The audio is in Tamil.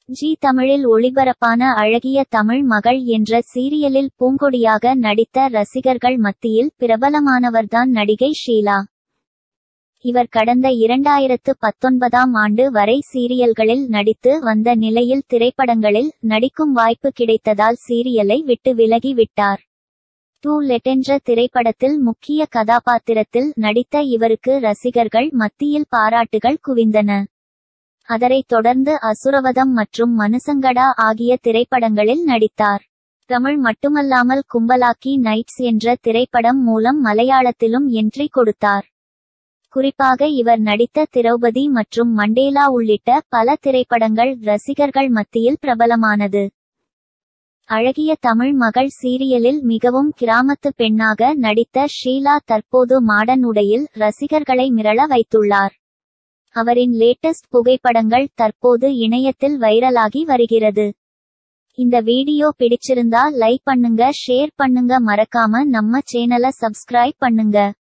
ஜி தமிழில் ஒளிபரப்பான அழகிய தமிழ் மகள் என்ற சீரியலில் பூங்கொடியாக நடித்த ரசிகர்கள் மத்தியில் பிரபலமானவர்தான் நடிகை ஷீலா இவர் கடந்த இரண்டாயிரத்து பத்தொன்பதாம் ஆண்டு வரை சீரியல்களில் நடித்து வந்த நிலையில் திரைப்படங்களில் நடிக்கும் வாய்ப்பு கிடைத்ததால் சீரியலை விட்டு விலகி விட்டார் டூ லெட் என்ற திரைப்படத்தில் முக்கிய கதாபாத்திரத்தில் நடித்த இவருக்கு ரசிகர்கள் மத்தியில் பாராட்டுகள் குவிந்தன அதனைத் தொடர்ந்து அசுரவதம் மற்றும் மனுசங்கடா ஆகிய திரைப்படங்களில் நடித்தார் தமிழ் மட்டுமல்லாமல் கும்பலாக்கி நைட்ஸ் என்ற திரைப்படம் மூலம் மலையாளத்திலும் என்ட்ரி கொடுத்தார் குறிப்பாக இவர் நடித்த திரௌபதி மற்றும் மண்டேலா உள்ளிட்ட பல திரைப்படங்கள் ரசிகர்கள் மத்தியில் பிரபலமானது அழகிய தமிழ் மகள் சீரியலில் மிகவும் கிராமத்து பெண்ணாக நடித்த ஷீலா தற்போது மாடன் உடையில் ரசிகர்களை மிரள வைத்துள்ளார் அவரின் லேட்டஸ்ட் புகைப்படங்கள் தற்போது இணையத்தில் வைரலாகி வருகிறது இந்த வீடியோ பிடிச்சிருந்தா லைக் பண்ணுங்க ஷேர் பண்ணுங்க மறக்காம நம்ம சேனலை சப்ஸ்கிரைப் பண்ணுங்க